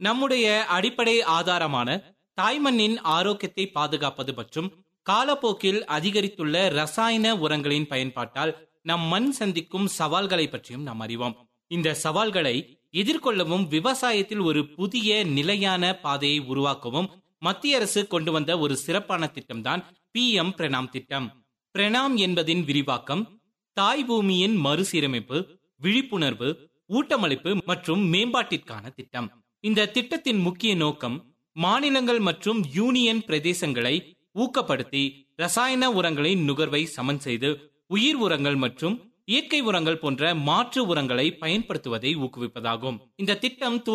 நம்முடைய அடிப்படை ஆதாரமான தாய்மண்ணின் ஆரோக்கியத்தை பாதுகாப்பது மற்றும் காலப்போக்கில் அதிகரித்துள்ள ரசாயன உரங்களின் பயன்பாட்டால் நம் மண் சந்திக்கும் சவால்களை பற்றியும் நாம் அறிவோம் இந்த சவால்களை எதிர்கொள்ளவும் விவசாயத்தில் ஒரு புதிய நிலையான பாதையை உருவாக்கவும் மத்திய அரசு கொண்டு வந்த ஒரு சிறப்பான திட்டம்தான் பி எம் பிரணாம் திட்டம் பிரணாம் என்பதின் விரிவாக்கம் தாய் பூமியின் மறுசீரமைப்பு விழிப்புணர்வு ஊட்டமளிப்பு மற்றும் மேம்பாட்டிற்கான திட்டம் இந்த திட்டத்தின் முக்கிய நோக்கம் மாநிலங்கள் மற்றும் யூனியன் பிரதேசங்களை ஊக்கப்படுத்தி ரசாயன உரங்களின் நுகர்வை சமன் செய்து உயிர் உரங்கள் மற்றும் இயற்கை உரங்கள் போன்ற மாற்று உரங்களை பயன்படுத்துவதை ஊக்குவிப்பதாகும் இந்த திட்டம்